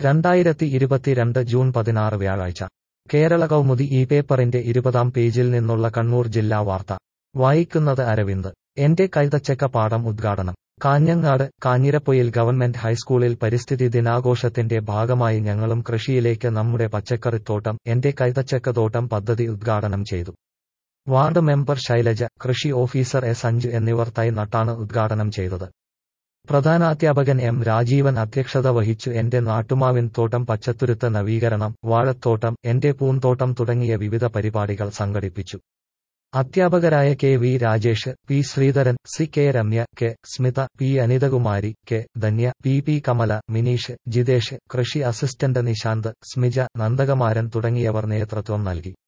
രണ്ടായിരത്തി ഇരുപത്തിരണ്ട് ജൂൺ പതിനാറ് വ്യാഴാഴ്ച കേരള കൗമുദി ഈ പേപ്പറിന്റെ ഇരുപതാം പേജിൽ നിന്നുള്ള കണ്ണൂർ ജില്ലാ വാർത്ത വായിക്കുന്നത് അരവിന്ദ് എന്റെ കൈതച്ചക്ക പാടം ഉദ്ഘാടനം കാഞ്ഞങ്ങാട് കാഞ്ഞിരപ്പൊയിൽ ഗവൺമെന്റ് ഹൈസ്കൂളിൽ പരിസ്ഥിതി ദിനാഘോഷത്തിന്റെ ഭാഗമായി ഞങ്ങളും കൃഷിയിലേക്ക് നമ്മുടെ പച്ചക്കറിത്തോട്ടം എന്റെ കൈതച്ചക്കത്തോട്ടം പദ്ധതി ഉദ്ഘാടനം ചെയ്തു വാർഡ് മെമ്പർ ശൈലജ കൃഷി ഓഫീസർ എസ് അഞ്ച് എന്നിവർ തൈ നട്ടാണ് ഉദ്ഘാടനം ചെയ്തത് പ്രധാനാധ്യാപകൻ എം രാജീവൻ അധ്യക്ഷത വഹിച്ചു എന്റെ നാട്ടുമാവിൻ തോട്ടം പച്ചത്തുരുത്ത് നവീകരണം വാഴത്തോട്ടം എന്റെ പൂന്തോട്ടം തുടങ്ങിയ വിവിധ പരിപാടികൾ സംഘടിപ്പിച്ചു അധ്യാപകരായ K V Rajesh P Sreedharan C K Ramya K Smitha P Anithakumari K Dhanya P P Kamala Mineesh Jithesh കൃഷി അസിസ്റ്റന്റ് നിശാന്ത് സ്മിജ നന്ദകുമാരൻ തുടങ്ങിയവർ നേതൃത്വം നൽകി